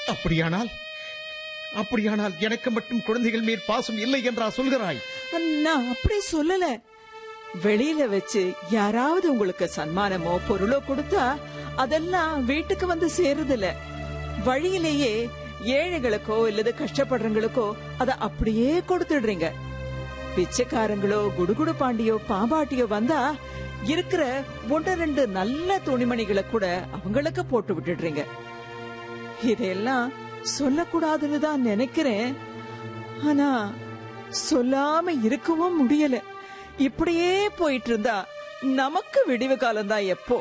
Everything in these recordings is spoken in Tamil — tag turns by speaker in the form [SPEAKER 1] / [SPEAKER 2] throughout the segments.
[SPEAKER 1] அப்படியானால் அப்படியானால் எனக்கு மட்டும் குழந்தைகள் மேல் பாசம் இல்லை என்றா சொல்கிறாய்
[SPEAKER 2] நான் அப்படி சொல்லல வெளியில வச்சு யாராவது உங்களுக்கு சன்மானமோ பொருளோ கொடுத்தா அதெல்லாம் வீட்டுக்கு வந்து சேருதில்ல வழியிலேயே ஏழைகளுக்கோ இல்லது கஷ்டப்படுறவங்களுக்கோ அத அப்படியே கொடுத்துடுறீங்க பிச்சைக்காரங்களோ குடுகுடு பாண்டியோ பாம்பாட்டியோ வந்தா இருக்கிற ஒன்று ரெண்டு நல்ல துணிமணிகளை கூட அவங்களுக்கு போட்டு விட்டுடுறீங்க இதெல்லாம் சொல்லக்கூடாதுன்னு தான் நினைக்கிறேன் ஆனா சொல்லாம இருக்கவும் முடியல இப்படியே போயிட்டு இருந்தா நமக்கு விடிவு காலம் தான் எப்போ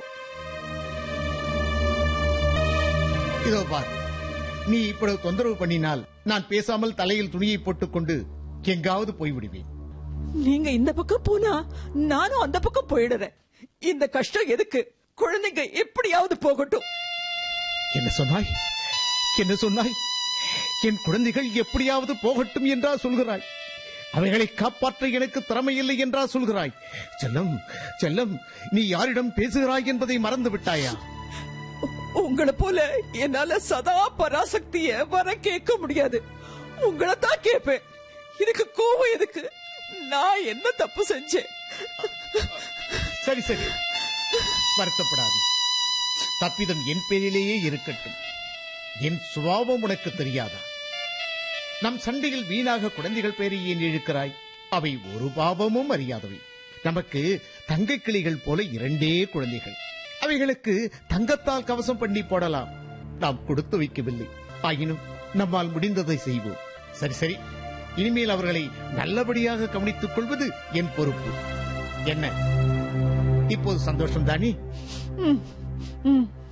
[SPEAKER 1] இதோ பார் நீ இப்பொழுது தொந்தரவு பண்ணினால் நான் பேசாமல் தலையில் துணியை போட்டுக்கொண்டு எங்காவது போய்விடுவேன்
[SPEAKER 2] நீங்க இந்த பக்கம் போனா நானும் அந்த பக்கம் போயிடுறேன் இந்த கஷ்டம் எதுக்கு குழந்தைங்க எப்படியாவது போகட்டும்
[SPEAKER 1] என்ன சொன்னாய் என்ன சொன்னாய் என் குழந்தைகள் எப்படியாவது போகட்டும் என்றா சொல்கிறாய் அவைகளை காப்பாற்ற எனக்கு திறமையில்லை என்றா சொல்கிறாய் செல்லம் செல்லம் நீ யாரிடம் பேசுகிறாய் என்பதை மறந்து விட்டாயா
[SPEAKER 2] உ- உங்களை போல என்னால சதா பராசக்திய வர கேட்க முடியாது உங்களை தான் கேட்பேன் இதுக்கு கோவம் எதுக்கு நான் என்ன தப்பு செஞ்சேன்
[SPEAKER 1] சரி சரி வருத்தப்படாது தப்பிதம் என் பேரிலேயே இருக்கட்டும் என் சுபாவம் உனக்கு தெரியாதா நம் சண்டையில் வீணாக குழந்தைகள் பேரை ஏன் இழுக்கிறாய் அவை ஒரு பாவமும் அறியாதவை நமக்கு தங்கக் கிளிகள் போல இரண்டே குழந்தைகள் அவைகளுக்கு தங்கத்தால் கவசம் பண்ணி போடலாம் நாம் கொடுத்து வைக்கவில்லை ஆயினும் நம்மால் முடிந்ததை செய்வோம் சரி சரி இனிமேல் அவர்களை நல்லபடியாக கவனித்துக் கொள்வது என் பொறுப்பு என்ன இப்போது சந்தோஷம் தானே
[SPEAKER 2] ம், ம்.